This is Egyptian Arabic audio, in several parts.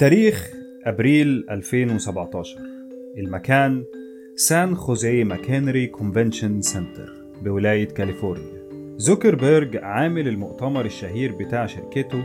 التاريخ أبريل 2017 المكان سان خوزيه ماكينري كونفنشن سنتر بولاية كاليفورنيا زوكربيرج عامل المؤتمر الشهير بتاع شركته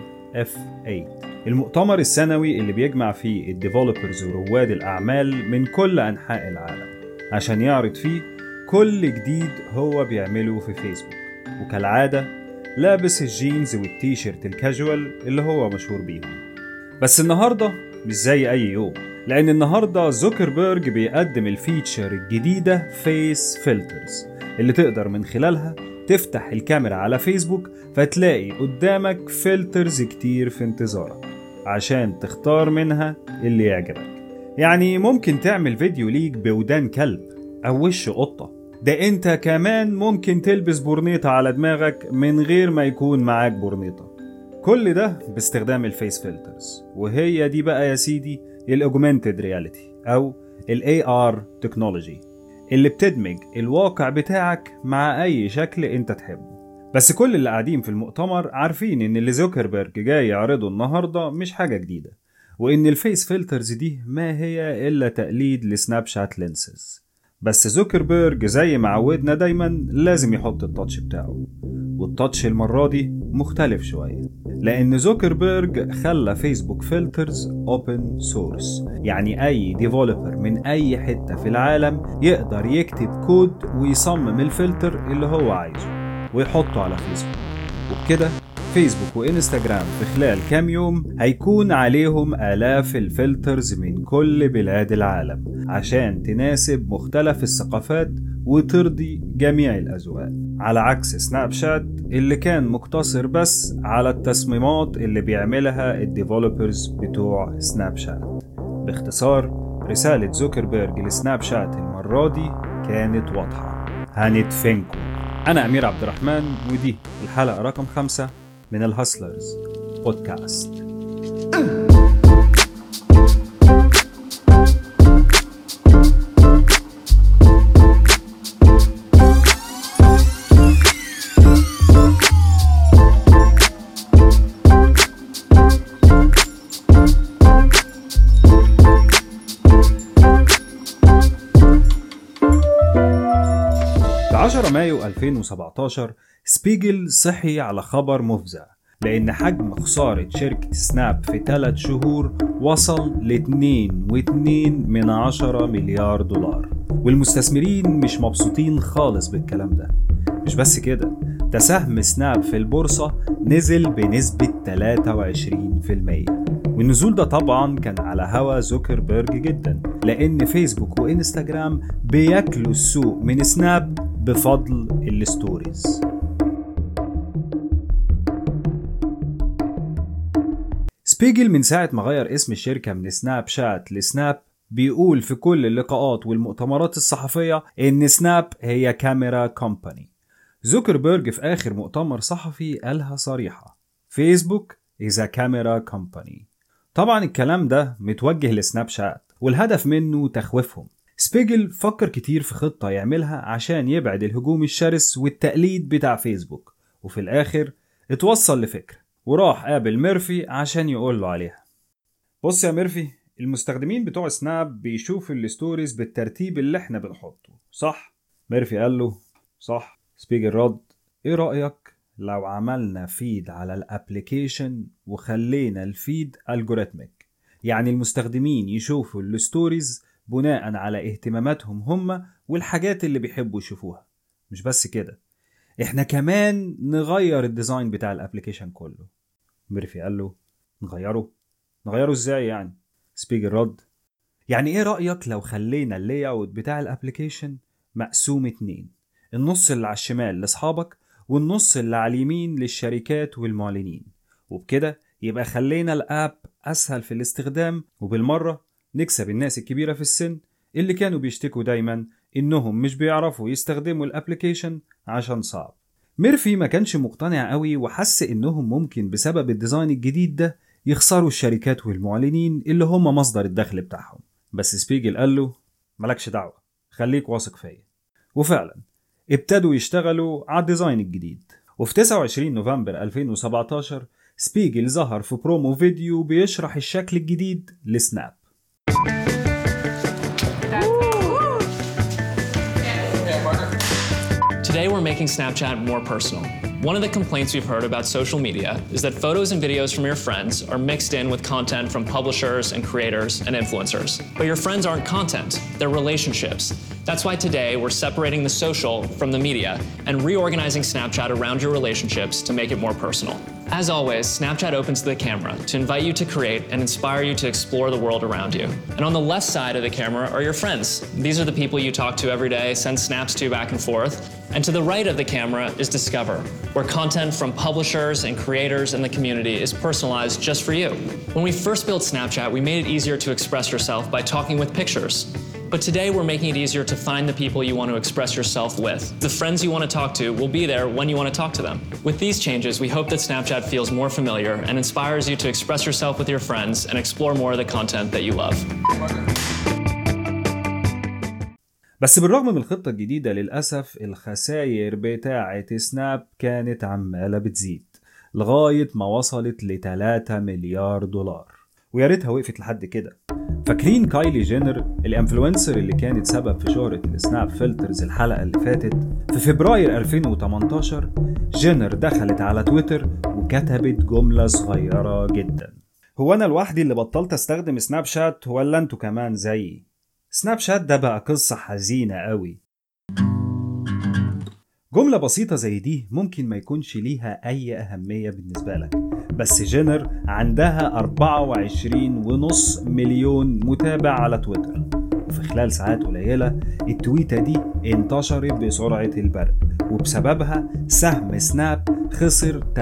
F8 المؤتمر السنوي اللي بيجمع فيه الديفلوبرز ورواد الأعمال من كل أنحاء العالم عشان يعرض فيه كل جديد هو بيعمله في فيسبوك وكالعادة لابس الجينز والتيشيرت الكاجوال اللي هو مشهور بيهم بس النهاردة مش زي أي يوم لأن النهاردة زوكربيرج بيقدم الفيتشر الجديدة فيس فلترز اللي تقدر من خلالها تفتح الكاميرا على فيسبوك فتلاقي قدامك فلترز كتير في انتظارك عشان تختار منها اللي يعجبك يعني ممكن تعمل فيديو ليك بودان كلب أو وش قطة ده انت كمان ممكن تلبس بورنيطة على دماغك من غير ما يكون معاك بورنيطة كل ده باستخدام الفيس فلترز وهي دي بقى يا سيدي الاوجمانتد رياليتي او الاي ار تكنولوجي اللي بتدمج الواقع بتاعك مع اي شكل انت تحبه بس كل اللي قاعدين في المؤتمر عارفين ان اللي زوكربيرج جاي يعرضه النهارده مش حاجه جديده وان الفيس فلترز دي ما هي الا تقليد لسناب شات لينسز بس زوكربيرج زي ما عودنا دايما لازم يحط التاتش بتاعه والتاتش المرة دي مختلف شوية لأن زوكربيرج خلى فيسبوك فلترز اوبن سورس يعني أي ديفلوبر من أي حتة في العالم يقدر يكتب كود ويصمم الفلتر اللي هو عايزه ويحطه على فيسبوك وبكده فيسبوك وانستجرام في خلال كام يوم هيكون عليهم آلاف الفلترز من كل بلاد العالم عشان تناسب مختلف الثقافات وترضي جميع الأذواق على عكس سناب شات اللي كان مقتصر بس على التصميمات اللي بيعملها الديفلوبرز بتوع سناب شات باختصار رسالة زوكربيرج لسناب شات المرة دي كانت واضحة هندفنكم أنا أمير عبد الرحمن ودي الحلقة رقم خمسة من الهاسلرز بودكاست في 10 مايو 2017 سبيجل صحي على خبر مفزع لأن حجم خسارة شركة سناب في 3 شهور وصل ل 2.2 من 10 مليار دولار والمستثمرين مش مبسوطين خالص بالكلام ده مش بس كده ده سهم سناب في البورصة نزل بنسبة 23% والنزول ده طبعا كان على هوا زوكربيرج جدا لأن فيسبوك وإنستجرام بياكلوا السوق من سناب بفضل الستوريز سبيجل من ساعة ما غير اسم الشركة من سناب شات لسناب بيقول في كل اللقاءات والمؤتمرات الصحفية إن سناب هي كاميرا كومباني زوكربيرج في آخر مؤتمر صحفي قالها صريحة فيسبوك is a camera company طبعا الكلام ده متوجه لسناب شات والهدف منه تخويفهم سبيجل فكر كتير في خطة يعملها عشان يبعد الهجوم الشرس والتقليد بتاع فيسبوك وفي الآخر اتوصل لفكرة وراح قابل ميرفي عشان يقول له عليها بص يا ميرفي المستخدمين بتوع سناب بيشوفوا الستوريز بالترتيب اللي احنا بنحطه صح ميرفي قال له صح سبيجل رد ايه رأيك لو عملنا فيد على الابليكيشن وخلينا الفيد الجوريتميك يعني المستخدمين يشوفوا الستوريز بناء على اهتماماتهم هم والحاجات اللي بيحبوا يشوفوها مش بس كده احنا كمان نغير الديزاين بتاع الابليكيشن كله ميرفي قال له نغيره نغيره ازاي يعني سبيجر رد يعني ايه رأيك لو خلينا اللاي اوت بتاع الابليكيشن مقسوم اتنين النص اللي على الشمال لاصحابك والنص اللي على اليمين للشركات والمعلنين وبكده يبقى خلينا الاب اسهل في الاستخدام وبالمره نكسب الناس الكبيره في السن اللي كانوا بيشتكوا دايما انهم مش بيعرفوا يستخدموا الابليكيشن عشان صعب ميرفي ما كانش مقتنع قوي وحس انهم ممكن بسبب الديزاين الجديد ده يخسروا الشركات والمعلنين اللي هم مصدر الدخل بتاعهم بس سبيجل قال له مالكش دعوه خليك واثق فيا وفعلا ابتدوا يشتغلوا على الديزاين الجديد وفي 29 نوفمبر 2017 سبيجل ظهر في برومو فيديو بيشرح الشكل الجديد لسناب Today, we're making Snapchat more personal. One of the complaints we've heard about social media is that photos and videos from your friends are mixed in with content from publishers and creators and influencers. But your friends aren't content, they're relationships. That's why today we're separating the social from the media and reorganizing Snapchat around your relationships to make it more personal. As always, Snapchat opens to the camera to invite you to create and inspire you to explore the world around you. And on the left side of the camera are your friends. These are the people you talk to every day, send snaps to back and forth. And to the right of the camera is Discover, where content from publishers and creators in the community is personalized just for you. When we first built Snapchat, we made it easier to express yourself by talking with pictures. But today we're making it easier to find the people you want to express yourself with. The friends you want to talk to will be there when you want to talk to them. With these changes, we hope that Snapchat feels more familiar and inspires you to express yourself with your friends and explore more of the content that you love. بس بالرغم من الخطة الجديدة للأسف الخسائر بتاعة سناب كانت عمالة بتزيد لغاية ما وصلت ل 3 مليار دولار ويا ريتها وقفت لحد كده فاكرين كايلي جينر الانفلونسر اللي كانت سبب في شهرة السناب فلترز الحلقة اللي فاتت في فبراير 2018 جينر دخلت على تويتر وكتبت جملة صغيرة جدا هو أنا لوحدي اللي بطلت أستخدم سناب شات ولا أنتوا كمان زيي سناب شات ده بقى قصة حزينة قوي جملة بسيطة زي دي ممكن ما يكونش ليها أي أهمية بالنسبة لك بس جينر عندها 24 ونص مليون متابع على تويتر وفي خلال ساعات قليلة التويتة دي انتشرت بسرعة البرق وبسببها سهم سناب خسر 8%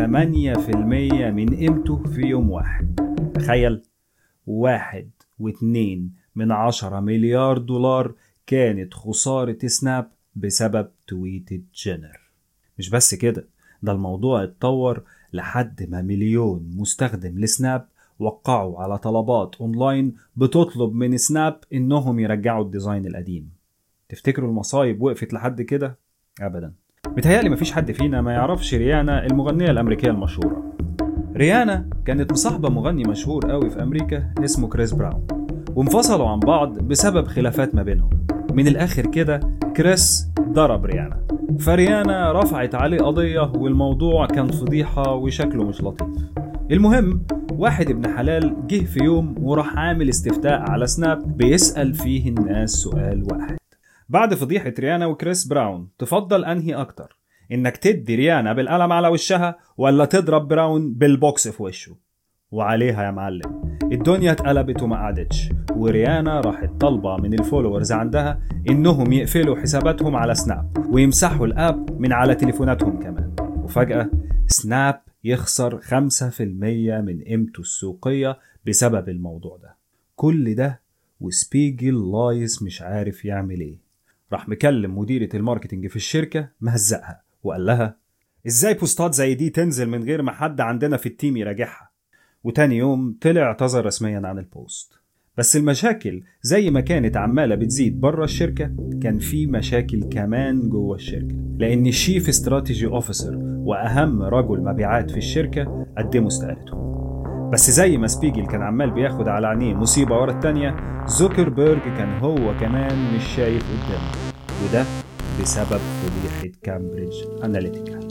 من قيمته في يوم واحد تخيل واحد واتنين من عشرة مليار دولار كانت خسارة سناب بسبب تويتة جينر مش بس كده ده الموضوع اتطور لحد ما مليون مستخدم لسناب وقعوا على طلبات اونلاين بتطلب من سناب انهم يرجعوا الديزاين القديم تفتكروا المصايب وقفت لحد كده ابدا متهيألي مفيش حد فينا ما يعرفش ريانا المغنية الأمريكية المشهورة ريانا كانت مصاحبة مغني مشهور قوي في أمريكا اسمه كريس براون وانفصلوا عن بعض بسبب خلافات ما بينهم من الآخر كده كريس ضرب ريانا فريانا رفعت عليه قضية والموضوع كان فضيحة وشكله مش لطيف المهم واحد ابن حلال جه في يوم وراح عامل استفتاء على سناب بيسأل فيه الناس سؤال واحد بعد فضيحة ريانا وكريس براون تفضل أنهي أكتر إنك تدي ريانا بالقلم على وشها ولا تضرب براون بالبوكس في وشه وعليها يا معلم الدنيا اتقلبت وما قعدتش وريانا راحت طالبة من الفولورز عندها إنهم يقفلوا حساباتهم على سناب ويمسحوا الآب من على تليفوناتهم كمان وفجأة سناب يخسر 5% من قيمته السوقية بسبب الموضوع ده كل ده وسبيجل لايس مش عارف يعمل ايه راح مكلم مديرة الماركتينج في الشركة مهزقها وقال لها ازاي بوستات زي دي تنزل من غير ما حد عندنا في التيم يراجعها وتاني يوم طلع اعتذر رسميا عن البوست بس المشاكل زي ما كانت عمالة بتزيد بره الشركة كان في مشاكل كمان جوه الشركة لأن الشيف استراتيجي اوفيسر وأهم رجل مبيعات في الشركة قدموا استقالتهم بس زي ما سبيجل كان عمال بياخد على عينيه مصيبة ورا التانية زوكربيرج كان هو كمان مش شايف قدامه وده بسبب فضيحة كامبريدج أناليتيكا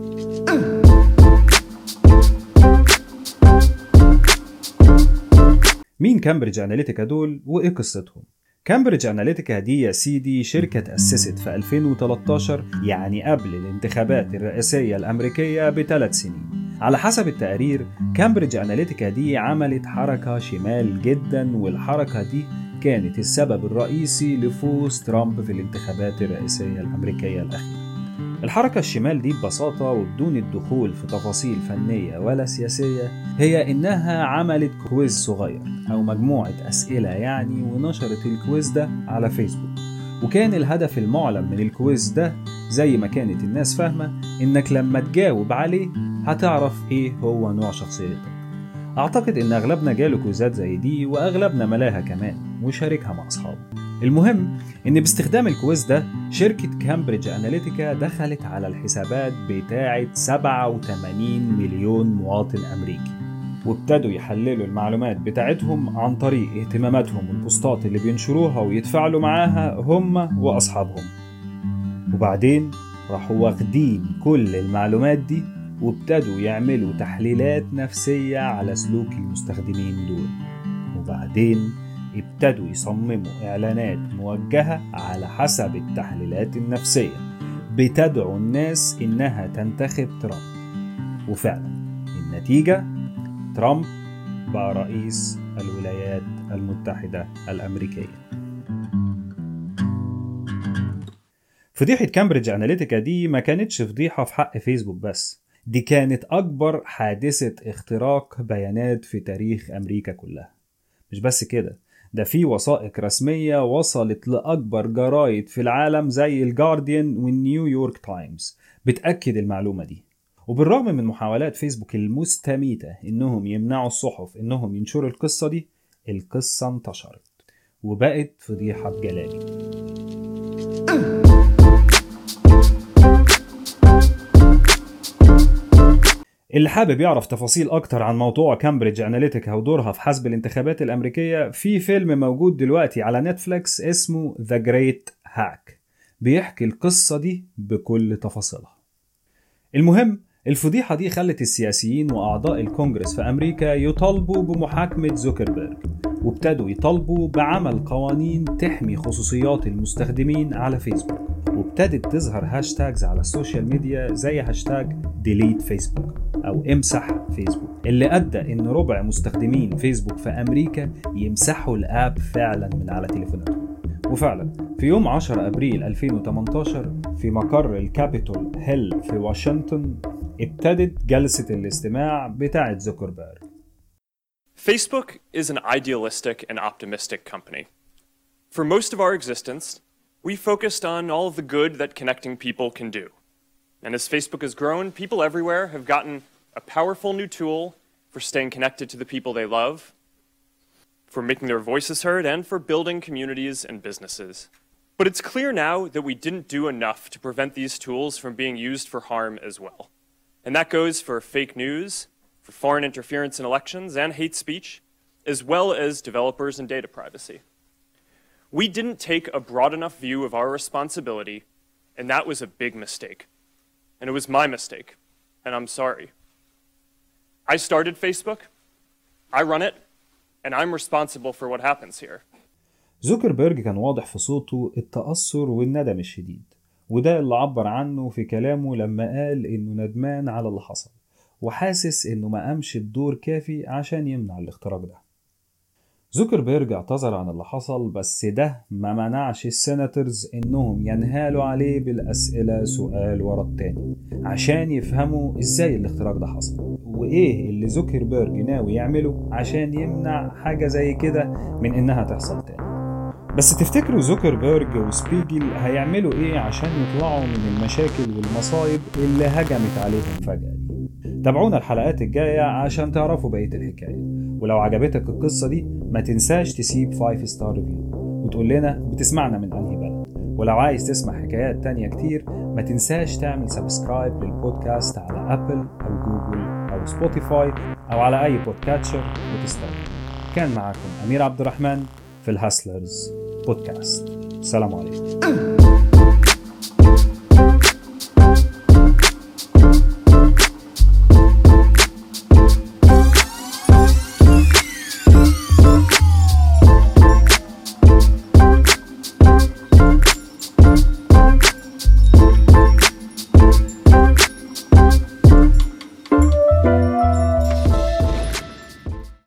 مين كامبريدج أناليتيكا دول وإيه قصتهم؟ كامبريدج أناليتيكا دي يا سيدي شركة تأسست في 2013 يعني قبل الانتخابات الرئاسية الأمريكية بثلاث سنين على حسب التقارير كامبريدج أناليتيكا دي عملت حركة شمال جدا والحركة دي كانت السبب الرئيسي لفوز ترامب في الانتخابات الرئاسية الأمريكية الأخيرة الحركة الشمال دي ببساطة وبدون الدخول في تفاصيل فنية ولا سياسية هي إنها عملت كويز صغير أو مجموعة أسئلة يعني ونشرت الكويز ده على فيسبوك وكان الهدف المعلن من الكويز ده زي ما كانت الناس فاهمة إنك لما تجاوب عليه هتعرف إيه هو نوع شخصيتك أعتقد إن أغلبنا جاله كويزات زي دي وأغلبنا ملاها كمان وشاركها مع أصحابه المهم إن باستخدام الكويز ده شركة كامبريدج أناليتيكا دخلت على الحسابات بتاعة 87 مليون مواطن أمريكي وابتدوا يحللوا المعلومات بتاعتهم عن طريق اهتماماتهم والبوستات اللي بينشروها ويتفاعلوا معاها هم وأصحابهم وبعدين راحوا واخدين كل المعلومات دي وابتدوا يعملوا تحليلات نفسية على سلوك المستخدمين دول وبعدين ابتدوا يصمموا إعلانات موجهة على حسب التحليلات النفسية بتدعو الناس إنها تنتخب ترامب وفعلا النتيجة ترامب بقى رئيس الولايات المتحدة الأمريكية فضيحة كامبريدج أناليتيكا دي ما كانتش فضيحة في حق فيسبوك بس دي كانت أكبر حادثة اختراق بيانات في تاريخ أمريكا كلها مش بس كده ده في وثائق رسمية وصلت لأكبر جرايد في العالم زي الجارديان والنيويورك تايمز بتأكد المعلومة دي وبالرغم من محاولات فيسبوك المستميتة إنهم يمنعوا الصحف إنهم ينشروا القصة دي القصة انتشرت وبقت فضيحة بجلالي اللي حابب يعرف تفاصيل أكتر عن موضوع كامبريدج أناليتيكا ودورها في حسب الانتخابات الأمريكية في فيلم موجود دلوقتي على نتفليكس اسمه ذا جريت هاك بيحكي القصة دي بكل تفاصيلها المهم الفضيحة دي خلت السياسيين وأعضاء الكونجرس في أمريكا يطالبوا بمحاكمة زوكربيرج وابتدوا يطالبوا بعمل قوانين تحمي خصوصيات المستخدمين على فيسبوك وابتدت تظهر هاشتاجز على السوشيال ميديا زي هاشتاج ديليت فيسبوك أو امسح فيسبوك اللي أدى إن ربع مستخدمين فيسبوك في أمريكا يمسحوا الآب فعلا من على تليفوناتهم وفعلا في يوم 10 أبريل 2018 في مقر الكابيتول هيل في واشنطن ابتدت جلسة الاستماع بتاعة زوكربيرج Facebook is an idealistic and optimistic company. For most of our existence, we focused on all of the good that connecting people can do. And as Facebook has grown, people everywhere have gotten a powerful new tool for staying connected to the people they love, for making their voices heard, and for building communities and businesses. But it's clear now that we didn't do enough to prevent these tools from being used for harm as well. And that goes for fake news, for foreign interference in elections and hate speech, as well as developers and data privacy. We didn't take a broad enough view of our responsibility, and that was a big mistake. And it was my mistake, and I'm sorry. I started Facebook, I run it, and I'm responsible for what happens here. زوكربيرج كان واضح في صوته التأثر والندم الشديد وده اللي عبر عنه في كلامه لما قال إنه ندمان على اللي حصل وحاسس إنه ما قامش بدور كافي عشان يمنع الاختراق ده زوكربيرج اعتذر عن اللي حصل بس ده ما منعش السيناتورز انهم ينهالوا عليه بالاسئله سؤال ورا التاني عشان يفهموا ازاي الاختراق ده حصل وايه اللي زوكربيرج ناوي يعمله عشان يمنع حاجه زي كده من انها تحصل تاني بس تفتكروا زوكربيرج وسبيجل هيعملوا ايه عشان يطلعوا من المشاكل والمصايب اللي هجمت عليهم فجأة دي تابعونا الحلقات الجاية عشان تعرفوا بقية الحكاية ولو عجبتك القصة دي ما تنساش تسيب 5 ستار ريفيو وتقول لنا بتسمعنا من انهي بلد ولو عايز تسمع حكايات تانية كتير ما تنساش تعمل سبسكرايب للبودكاست على ابل او جوجل او سبوتيفاي او على اي بودكاتشر بتستخدمه كان معاكم امير عبد الرحمن في الهاسلرز بودكاست السلام عليكم